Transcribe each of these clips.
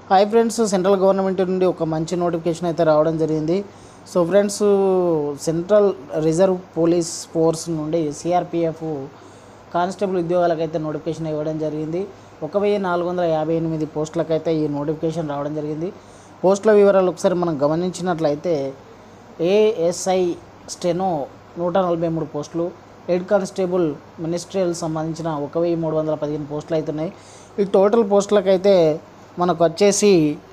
hi friends central government నుండి ఒక మంచి నోటిఫికేషన్ అయితే రావడం జరిగింది so friends central reserve police force నుండి సిఆర్పిఎఫ్ కానిస్టేబుల్ ఉద్యోగాలకైతే నోటిఫికేషన్ ఇవ్వడం జరిగింది ఒక వెయ్యి నాలుగు వందల యాభై ఎనిమిది పోస్టులకైతే ఈ నోటిఫికేషన్ రావడం జరిగింది పోస్టుల వివరాలు ఒకసారి మనం గమనించినట్లయితే ఏఎస్ఐ స్టెనో నూట నలభై మూడు పోస్టులు హెడ్ కానిస్టేబుల్ మినిస్ట్రియల్ సంబంధించిన ఒక వెయ్యి మూడు వందల పదిహేను పోస్టులు అవుతున్నాయి ఈ టోటల్ పోస్టులకైతే మనకు వచ్చేసి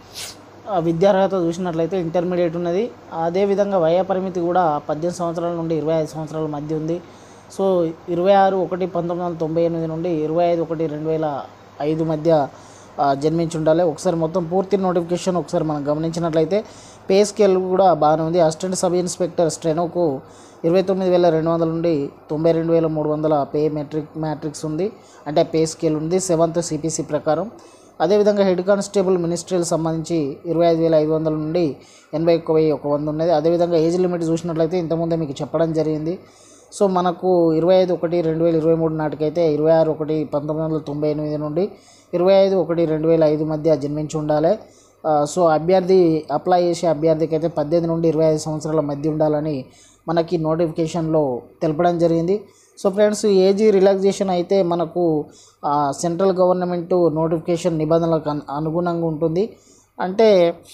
ఆ విద్యార్హత చూసినట్లయితే ఇంటర్మీడియట్ ఉన్నది అదేవిధంగా వయో పరిమితి కూడా పద్దెనిమిది సంవత్సరాల నుండి ఇరవై ఐదు సంవత్సరాల మధ్య ఉంది సో ఇరవై ఆరు ఒకటి పంతొమ్మిది వందల తొంభై ఎనిమిది నుండి ఇరవై ఐదు ఒకటి రెండు వేల ఐదు మధ్య ఆ, జన్మించి ఉండాలి ఒకసారి మొత్తం పూర్తి నోటిఫికేషన్ ఒకసారి మనం గమనించినట్లయితే పే స్కేల్ కూడా బాగానే ఉంది అసిస్టెంట్ సబ్ ఇన్స్పెక్టర్ స్టెనోకు ఇరవై తొమ్మిది వేల రెండు వందల నుండి తొంభై రెండు వేల మూడు వందల పే మెట్రిక్ మ్యాట్రిక్స్ ఉంది అంటే పే స్కేల్ ఉంది సెవెంత్ సిపిసి ప్రకారం అదేవిధంగా హెడ్ కానిస్టేబుల్ మినిస్ట్రీకి సంబంధించి ఇరవై ఐదు వేల ఐదు వందల నుండి ఎనభై ఒక్క వెయ్యి ఒక వంద ఉన్నది అదేవిధంగా ఏజ్ లిమిట్ చూసినట్లయితే ఇంతకుముందే మీకు చెప్పడం జరిగింది సో మనకు ఇరవై ఐదు ఒకటి రెండు వేల ఇరవై మూడు నాటికైతే ఇరవై ఆరు ఒకటి పంతొమ్మిది వందల తొంభై ఎనిమిది నుండి ఇరవై ఐదు ఒకటి రెండు వేల ఐదు మధ్య జన్మించి ఉండాలి ఆ, సో అభ్యర్థి అప్లై చేసే అభ్యర్థికి అయితే పద్దెనిమిది నుండి ఇరవై ఐదు సంవత్సరాల మధ్య ఉండాలని మనకి నోటిఫికేషన్లో తెలపడం జరిగింది సో ఫ్రెండ్స్ ఏజీ రిలాక్సేషన్ అయితే మనకు ఆ, సెంట్రల్ గవర్నమెంట్ నోటిఫికేషన్ నిబంధనలకు అను- అనుగుణంగా ఉంటుంది అంటే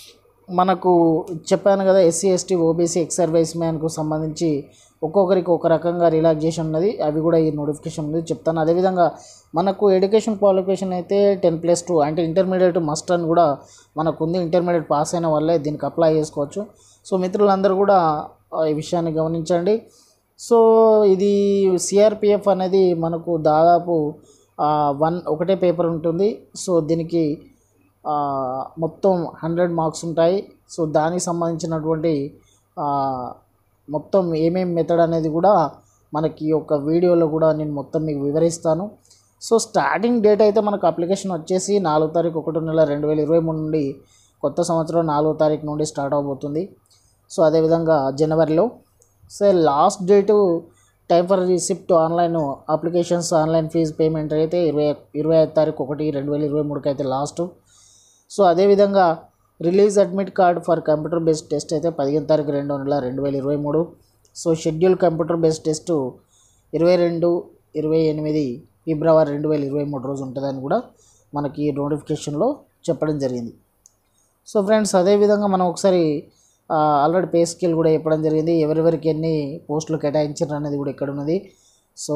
మనకు చెప్పాను కదా SC ST OBC ex service మ్యాన్కు సంబంధించి ఒక్కొక్కరికి ఒక రకంగా రిలాక్సేషన్ ఉన్నది అవి కూడా ఈ నోటిఫికేషన్ ఉంది చెప్తాను అదేవిధంగా మనకు ఎడ్యుకేషన్ క్వాలిఫికేషన్ అయితే టెన్ ప్లస్ టూ అంటే ఇంటర్మీడియట్ మస్ట్ అని కూడా మనకు ఉంది ఇంటర్మీడియట్ పాస్ అయిన వాళ్ళే దీనికి అప్లై చేసుకోవచ్చు సో మిత్రులందరూ కూడా ఆ, ఈ విషయాన్ని గమనించండి సో ఇది సిఆర్పిఎఫ్ అనేది మనకు దాదాపు వన్ ఒకటే పేపర్ ఉంటుంది సో దీనికి ఆ, మొత్తం హండ్రెడ్ మార్క్స్ ఉంటాయి సో దానికి సంబంధించినటువంటి ఆ, మొత్తం ఏమేమి మెథడ్ అనేది కూడా మనకి ఈ యొక్క వీడియోలో కూడా నేను మొత్తం మీకు వివరిస్తాను సో స్టార్టింగ్ డేట్ అయితే మనకు అప్లికేషన్ వచ్చేసి నాలుగు తారీఖు ఒకటో నెల రెండు వేల ఇరవై మూడు నుండి కొత్త సంవత్సరం నాలుగో తారీఖు నుండి స్టార్ట్ అవబోతుంది సో అదేవిధంగా జనవరిలో so last date time for receipt online applications online fee payment అయితే ఇరవై ఇరవై ఐదు తారీఖు ఒకటి రెండు వేల ఇరవై మూడుకి అయితే లాస్ట్ సో అదేవిధంగా release admit card for computer based test అయితే పదిహేను తారీఖు రెండు నెల రెండు వేల ఇరవై మూడు so schedule computer based test ఇరవై రెండు ఇరవై ఎనిమిది ఫిబ్రవరి రెండు వేల ఇరవై మూడు రోజు ఉంటుందని కూడా మనకి నోటిఫికేషన్లో చెప్పడం జరిగింది సో ఫ్రెండ్స్ అదేవిధంగా మనం ఒకసారి ఆల్రెడీ పే స్కేల్ కూడా చెప్పడం జరిగింది ఎవరెవరికి ఎన్ని పోస్టులు కేటాయించారు అనేది కూడా ఇక్కడ ఉన్నది so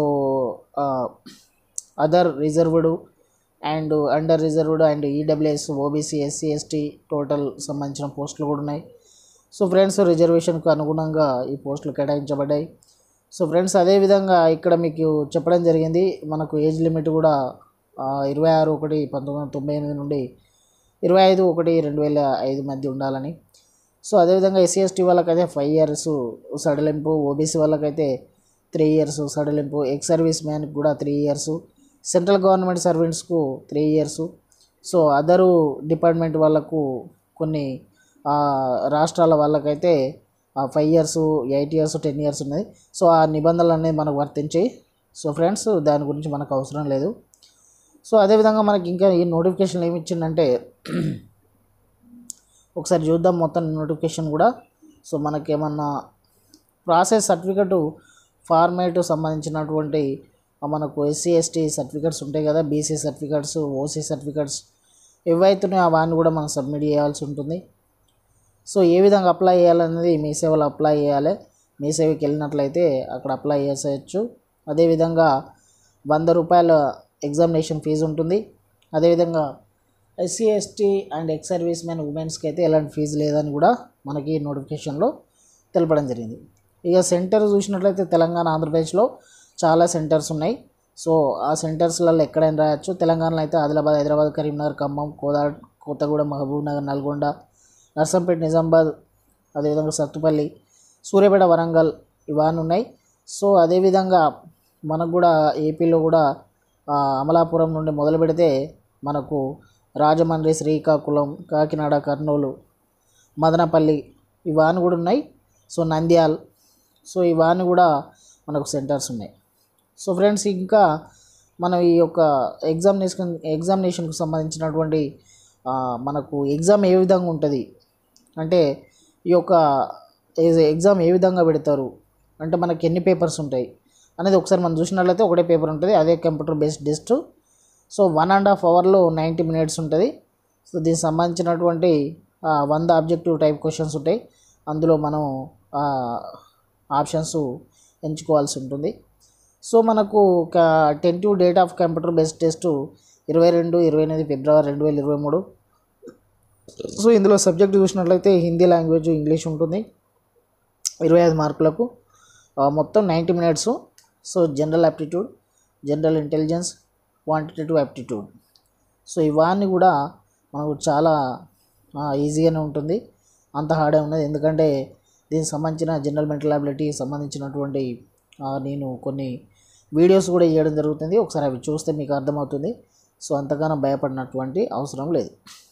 other reserved and under reserved and EWS OBC SC ST total సంబంధించిన పోస్టులు కూడా ఉన్నాయి సో ఫ్రెండ్స్ రిజర్వేషన్కు అనుగుణంగా ఈ పోస్టులు కేటాయించబడ్డాయి సో ఫ్రెండ్స్ అదేవిధంగా ఇక్కడ మీకు చెప్పడం జరిగింది మనకు ఏజ్ లిమిట్ కూడా ఇరవై ఆరు ఒకటి పంతొమ్మిది వందల తొంభై ఎనిమిది నుండి ఇరవై ఐదు ఒకటి రెండు వేల ఐదు మధ్య ఉండాలని సో అదేవిధంగా ఎస్సీ ఎస్టీ వాళ్ళకైతే ఫైవ్ ఇయర్స్ సడలింపు ఓబీసీ వాళ్ళకైతే త్రీ ఇయర్స్ సడలింపు ఎక్స్ సర్వీస్ మ్యాన్కి కూడా త్రీ ఇయర్స్ సెంట్రల్ గవర్నమెంట్ సర్వెంట్స్కు three years so other department వాళ్ళకు కొన్ని ఆ, రాష్ట్రాల వాళ్ళకైతే five years eight years ten years ఉన్నది సో ఆ నిబంధనలు అనేది మనకు వర్తించాయి సో ఫ్రెండ్స్ దాని గురించి మనకు అవసరం లేదు సో అదేవిధంగా మనకి ఇంకా ఈ నోటిఫికేషన్ ఏమి ఇచ్చిందంటే ఒకసారి చూద్దాం మొత్తం నోటిఫికేషన్ కూడా సో మనకి ఏమన్నా ప్రాసెస్ సర్టిఫికెట్ ఫార్మేట్ సంబంధించినటువంటి ఆ మనకు ఎస్సీ ఎస్టీ సర్టిఫికెట్స్ ఉంటాయి కదా బీసీ సర్టిఫికెట్స్ ఓసీ సర్టిఫికెట్స్ ఏవైతున్నాయో అవన్నీ కూడా మనం సబ్మిట్ చేయాల్సి ఉంటుంది సో ఏ విధంగా అప్లై చేయాలనేది మీ సేవలో అప్లై చేయాలి మీ సేవకి వెళ్ళినట్లయితే అక్కడ అప్లై చేసేయచ్చు అదేవిధంగా వంద రూపాయల ఎగ్జామినేషన్ ఫీజు ఉంటుంది అదేవిధంగా SC ST and ex service men ఉమెన్స్కి అయితే ఎలాంటి ఫీజు లేదని కూడా మనకి నోటిఫికేషన్లో తెలపడం జరిగింది ఇక సెంటర్ చూసినట్లయితే తెలంగాణ ఆంధ్రప్రదేశ్లో చాలా సెంటర్స్ ఉన్నాయి సో ఆ సెంటర్స్లలో ఎక్కడైనా రాయొచ్చు తెలంగాణలో అయితే ఆదిలాబాద్ హైదరాబాద్ కరీంనగర్ ఖమ్మం కోదాడ్ కొత్తగూడెం మహబూబ్ నగర్ నల్గొండ నర్సంపేట నిజామాబాద్ అదేవిధంగా సత్తుపల్లి సూర్యాపేట వరంగల్ ఇవన్నీ ఉన్నాయి సో అదేవిధంగా మనకు కూడా ఏపీలో కూడా ఆ, అమలాపురం నుండి మొదలు పెడితే మనకు రాజమండ్రి శ్రీకాకుళం కాకినాడ కర్నూలు మదనపల్లి ఇవన్నీ కూడా ఉన్నాయి సో నంద్యాల్ సో ఇవన్నీ కూడా మనకు సెంటర్స్ ఉన్నాయి సో ఫ్రెండ్స్ ఇంకా మనం ఈ యొక్క ఎగ్జామినేషన్ ఎగ్జామినేషన్కు సంబంధించినటువంటి ఆ, మనకు ఎగ్జామ్ ఏ విధంగా ఉంటుంది అంటే ఈ యొక్క ఏ- ఎగ్జామ్ ఏ విధంగా పెడతారు అంటే మనకి ఎన్ని పేపర్స్ ఉంటాయి అనేది ఒకసారి మనం చూసినట్లయితే ఒకటే పేపర్ ఉంటుంది అదే computer based test so one and half అవర్లో నైంటీ మినిట్స్ ఉంటుంది సో దీనికి సంబంధించినటువంటి ఆ, వంద ఆబ్జెక్టివ్ టైప్ క్వశ్చన్స్ ఉంటాయి అందులో మనం ఆప్షన్స్ ఎంచుకోవాల్సి ఉంటుంది సో మనకు ఒక tentative date of computer based test ఇరవై రెండు ఇరవై ఎనిమిది ఫిబ్రవరి రెండు వేల ఇరవై మూడు సో ఇందులో సబ్జెక్ట్ చూసినట్లయితే హిందీ లాంగ్వేజ్ ఇంగ్లీష్ ఉంటుంది ఇరవై ఐదు మార్కులకు ఆ, మొత్తం ninety minutes so general aptitude general intelligence quantitative aptitude so ఇవన్నీ కూడా మనకు చాలా ఆ, ఈజీగానే ఉంటుంది అంత హార్డే ఉన్నది ఎందుకంటే దీనికి సంబంధించిన జనరల్ మెంటల్ అబిలిటీ సంబంధించినటువంటి ఆ, నేను కొన్ని వీడియోస్ కూడా చేయడం జరుగుతుంది ఒకసారి అవి చూస్తే మీకు అర్థమవుతుంది సో అంతగానో భయపడినటువంటి అవసరం లేదు